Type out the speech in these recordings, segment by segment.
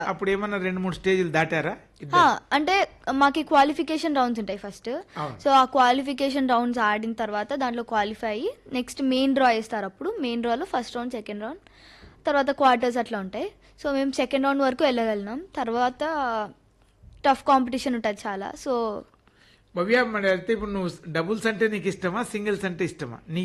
అప్పుడు ఏమన్నా రెండు మూడు స్టేజ్లు దాటారా హా, ఇద్దరు? అంటే మాకి క్వాలిఫికేషన్ రౌండ్స్ ఉంటాయి ఫస్ట్ అవును. సో ఆ క్వాలిఫికేషన్ రౌండ్స్ ఆడిన తర్వాత దాంట్లో క్వాలిఫై అయ్యి నెక్స్ట్ మెయిన్ డ్రా వేస్తారు అప్పుడు మెయిన్ డ్రాలో ఫస్ట్ రౌండ్ సెకండ్ రౌండ్ తర్వాత క్వార్టర్స్ అట్లా ఉంటాయి సో మేము సెకండ్ రౌండ్ వరకు వెళ్ళగలిగినాం తర్వాత టఫ్ కాంపిటీషన్ ఉంటుంది చాలా సో భవ్య మరి అయితే ఇప్పుడు నువ్వు డబుల్స్ అంటే నీకు ఇష్టమా సింగిల్స్ అంటే ఇష్టమా నీ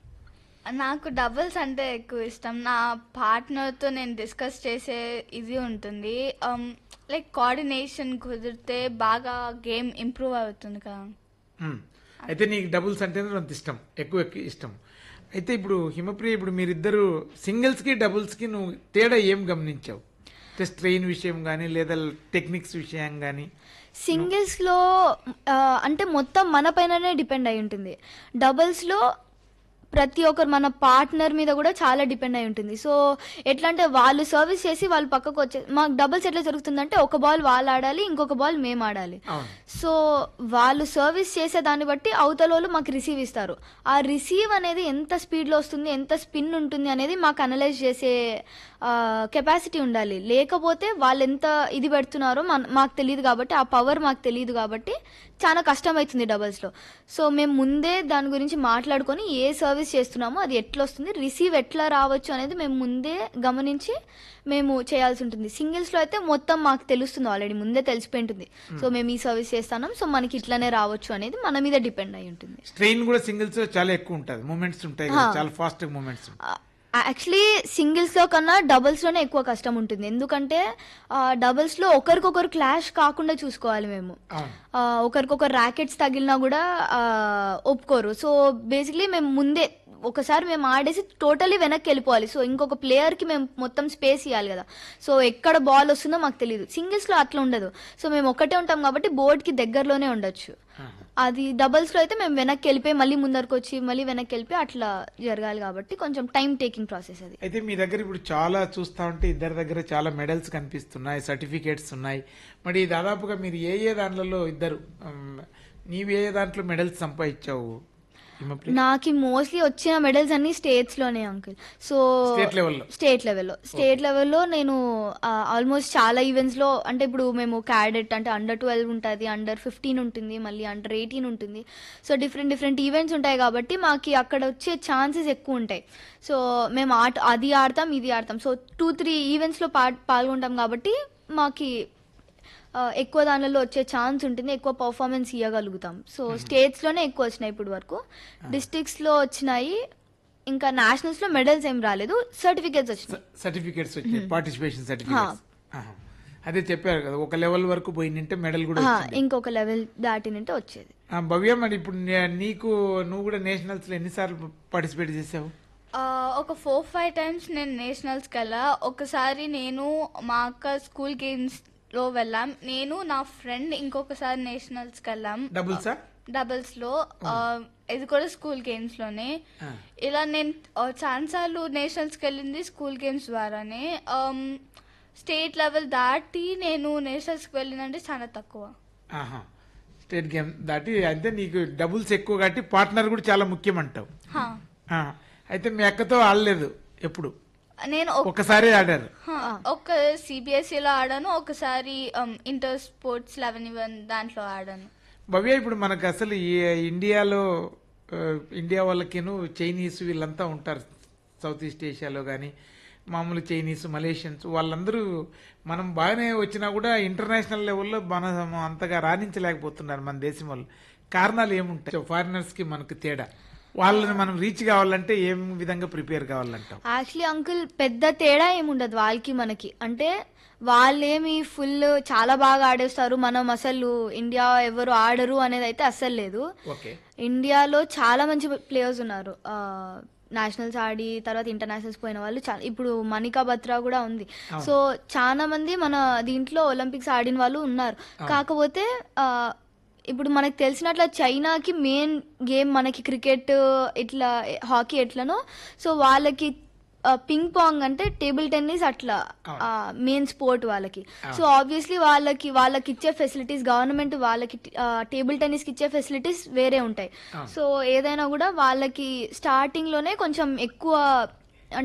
నాకు డబుల్స్ అంటే ఎక్కువ ఇష్టం నా పార్ట్నర్తో నేను డిస్కస్ చేసే ఇది ఉంటుంది లైక్ కోఆర్డినేషన్ కుదిరితే బాగా గేమ్ ఇంప్రూవ్ అవుతుంది కదా మ్. అయితే నీకు డబుల్స్ అంటేనే అంత ఇష్టం ఎక్కువ ఎక్కువ ఇష్టం అయితే ఇప్పుడు హిమప్రియ ఇప్పుడు మీరిద్దరు సింగిల్స్ కి డబుల్స్ కి నువ్వు తేడా ఏం గమనించావు అంటే స్ట్రెయిన్ విషయం కానీ లేదా టెక్నిక్స్ విషయం కానీ సింగిల్స్లో అంటే మొత్తం మన పైననే డిపెండ్ అయి ఉంటుంది డబుల్స్లో ప్రతి ఒక్కరు మన పార్ట్నర్ మీద కూడా చాలా డిపెండ్ అయి ఉంటుంది సో ఎట్లా అంటే వాళ్ళు సర్వీస్ చేసి వాళ్ళు పక్కకు వచ్చే మాకు డబుల్స్ ఎట్లా జరుగుతుందంటే ఒక బాల్ వాళ్ళు ఆడాలి ఇంకొక బాల్ మేము ఆడాలి అవును సో వాళ్ళు సర్వీస్ చేసే దాన్ని బట్టి అవతల వాళ్ళు మాకు రిసీవ్ ఇస్తారు ఆ రిసీవ్ అనేది ఎంత స్పీడ్లో వస్తుంది ఎంత స్పిన్ ఉంటుంది అనేది మాకు అనలైజ్ చేసే కెపాసిటీ ఉండాలి లేకపోతే వాళ్ళు ఎంత ఇది పెడుతున్నారో మన మాకు తెలియదు కాబట్టి ఆ పవర్ మాకు తెలియదు కాబట్టి చాలా కష్టమవుతుంది డబల్స్లో సో మేము ముందే దాని గురించి మాట్లాడుకొని ఏ సర్వీస్ చేస్తున్నామో అది ఎట్లా వస్తుంది రిసీవ్ ఎట్లా రావచ్చు అనేది మేము ముందే గమనించి మేము చేయాల్సి ఉంటుంది సింగిల్స్లో అయితే మొత్తం మాకు తెలుస్తుంది ఆల్రెడీ ముందే తెలిసిపోయి ఉంటుంది సో మేము ఈ సర్వీస్ చేస్తున్నాం సో మనకి ఇట్లానే రావచ్చు అనేది మన మీద డిపెండ్ అయి ఉంటుంది స్ట్రెయిన్ కూడా సింగిల్స్ చాలా ఎక్కువ ఉంటుంది మూమెంట్స్ ఉంటాయి కదా, చాలా ఫాస్ట్ మూమెంట్స్ యాక్చువల్లీ సింగిల్స్లో కన్నా డబుల్స్లోనే ఎక్కువ కష్టం ఉంటుంది ఎందుకంటే డబుల్స్లో ఒకరికొకరు క్లాష్ కాకుండా చూసుకోవాలి మేము అవును ఆ, ఒకరికొకరు ర్యాకెట్స్ తగిలినా కూడా ఆ, ఒప్పుకోరు సో బేసిక్లీ మేము ముందే ఒకసారి మేము ఆడేసి టోటలీ వెనక్కి వెళ్ళిపోవాలి సో ఇంకొక ప్లేయర్కి మేము మొత్తం స్పేస్ ఇవ్వాలి కదా సో ఎక్కడ బాల్ వస్తుందో మాకు తెలియదు సింగిల్స్లో అట్లా ఉండదు సో మేము ఒక్కటే ఉంటాం కాబట్టి బోర్డ్కి దగ్గరలోనే ఉండొచ్చు అది డబుల్స్లో అయితే మేము వెనక్కి వెళ్ళిపోయి మళ్ళీ ముందరకు వచ్చి మళ్ళీ వెనక్కి వెళ్ళిపోయి అట్లా జరగాలి కాబట్టి కొంచెం టైం టేకింగ్ ప్రాసెస్ అది అయితే మీ దగ్గర ఇప్పుడు చాలా చూస్తా ఉంటే ఇద్దరి దగ్గర చాలా మెడల్స్ కనిపిస్తున్నాయి సర్టిఫికేట్స్ ఉన్నాయి మరి దాదాపుగా మీరు ఏ ఏ దాంట్లో ఇద్దరు ఉమ్, నీవు ఏ ఏ దాంట్లో మెడల్స్ సంపాదించావు హిమప్రియ? నాకు మోస్ట్లీ వచ్చిన మెడల్స్ అన్ని స్టేట్స్ లోనే అంకుల్ సో State level లో? స్టేట్ లెవెల్లో స్టేట్ లెవెల్లో నేను ఆల్మోస్ట్ చాలా ఈవెంట్స్ లో అంటే ఇప్పుడు మేము క్యాడెట్ అంటే అండర్ ట్వెల్వ్ ఉంటుంది అండర్ ఫిఫ్టీన్ ఉంటుంది మళ్ళీ అండర్ ఎయిటీన్ ఉంటుంది సో డిఫరెంట్ డిఫరెంట్ ఈవెంట్స్ ఉంటాయి కాబట్టి మాకు అక్కడ వచ్చే ఛాన్సెస్ ఎక్కువ ఉంటాయి సో మేము ఆట అది ఆడతాం ఇది ఆడతాం సో టూ త్రీ ఈవెంట్స్లో పా పాల్గొంటాం కాబట్టి మాకి ఆ, ఎక్కువ దానిలో వచ్చే ఛాన్స్ ఉంటుంది ఎక్కువ పర్ఫార్మెన్స్ ఇవ్వగలుగుతాం సో స్టేట్స్లోనే ఎక్కువ వచ్చినాయి ఇప్పుడు వరకు డిస్ట్రిక్ట్స్లో వచ్చినాయి ఇంకా నేషనల్స్లో మెడల్స్ ఏం రాలేదు సర్టిఫికేట్స్ వచ్చినాయి సర్టిఫికేట్స్ వచ్చాయి పార్టిసిపేషన్ సర్టిఫికేట్స్ అదే చెప్పారు కదా ఒక లెవెల్ వరకు పోయినంటే మెడల్ కూడా ఆ, వచ్చింది ఇంకొక లెవెల్ దాటినంటే వచ్చేది ఆ, భవ్య మరి ఇప్పుడు నే- నీకు నువ్వు కూడా నేషనల్స్ లో ఎన్నిసార్లు పార్టిసిపేట్ చేసావు ఆ, ఒక ఫోర్ ఫైవ్ టైమ్స్ నేను నేషనల్స్కి వెళ్ళా ఒకసారి నేను మా అక్క స్కూల్ గేమ్స్లో వెళ్ళాం నేను నా ఫ్రెండ్ ఇంకొకసారి నేషనల్స్కి వెళ్ళాం డబుల్సా డబుల్స్లో ఆ, ఇది కూడా స్కూల్ గేమ్స్లోనే ఆ. ఇలా నేను చాలాసార్లు నేషనల్స్కి వెళ్ళింది స్కూల్ గేమ్స్ ద్వారానే స్టేట్ లెవెల్ దాటి నేను నేషనల్స్కి వెళ్ళిందంటే చాలా తక్కువ ఆహా స్టేట్ గేమ్ దాటి అయితే నీకు డబుల్స్ ఎక్కువ కాబట్టి పార్ట్నర్ కూడా చాలా ముఖ్యం అంటావు హా. ఆ, అయితే మీ అక్కతో ఆడలేదు ఎప్పుడు నేను ఒక- ఒకసారి ఆడారు హా, ఒక సిబిఎస్ఈలో ఆడాను ఒకసారి ఇంటర్ స్పోర్ట్స్ లెవెన్ ఇవన్ దాంట్లో ఆడాను భవ్య ఇప్పుడు మనకు అసలు ఈ ఇండియాలో ఆ, ఇండియా వాళ్ళకిను చైనీస్ వీళ్ళంతా ఉంటారు సౌత్ ఈస్ట్ ఏషియాలో కానీ మామూలు చైనీస్ మలేషియన్స్ వాళ్ళందరూ మనం బాగానే వచ్చినా కూడా ఇంటర్నేషనల్ లెవెల్లో మన అంతగా రాణించలేకపోతున్నారు మన దేశం వాళ్ళు కారణాలు ఏముంటాయి ఫారినర్స్ కి మనకు తేడా వాళ్ళని మనం రీచ్ కావాలంటే ఏం విధంగా ప్రిపేర్ కావాలంటాం యాక్చువల్లీ అంకుల్ పెద్ద తేడా ఏముండదు వాళ్ళకి మనకి అంటే వాళ్ళేమి ఫుల్ చాలా బాగా ఆడేస్తారు మనం అసలు ఇండియా ఎవరు ఆడరు అనేది అయితే అస్సలు లేదు ఓకే ఇండియాలో చాలా మంచి ప్లేయర్స్ ఉన్నారు నేషనల్స్ ఆడి తర్వాత ఇంటర్నేషనల్స్ పోయిన వాళ్ళు చాలా ఇప్పుడు మణికా బత్రా కూడా ఉంది సో చాలా మంది మన దీంట్లో ఒలింపిక్స్ ఆడిన వాళ్ళు ఉన్నారు కాకపోతే ఆ, ఇప్పుడు మనకు తెలిసినట్ల చైనాకి మెయిన్ గేమ్ మనకి క్రికెట్ ఇట్లా హాకీ ఎట్లనో సో వాళ్ళకి పింగ్ పాంగ్ అంటే టేబుల్ టెన్నిస్ అట్లా మెయిన్ స్పోర్ట్ వాళ్ళకి సో ఆబ్వియస్లీ వాళ్ళకి వాళ్ళకి ఇచ్చే ఫెసిలిటీస్ గవర్నమెంట్ వాళ్ళకి టేబుల్ టెన్నిస్కి ఇచ్చే ఫెసిలిటీస్ వేరే ఉంటాయి సో ఏదైనా కూడా వాళ్ళకి స్టార్టింగ్ లోనే కొంచెం ఎక్కువ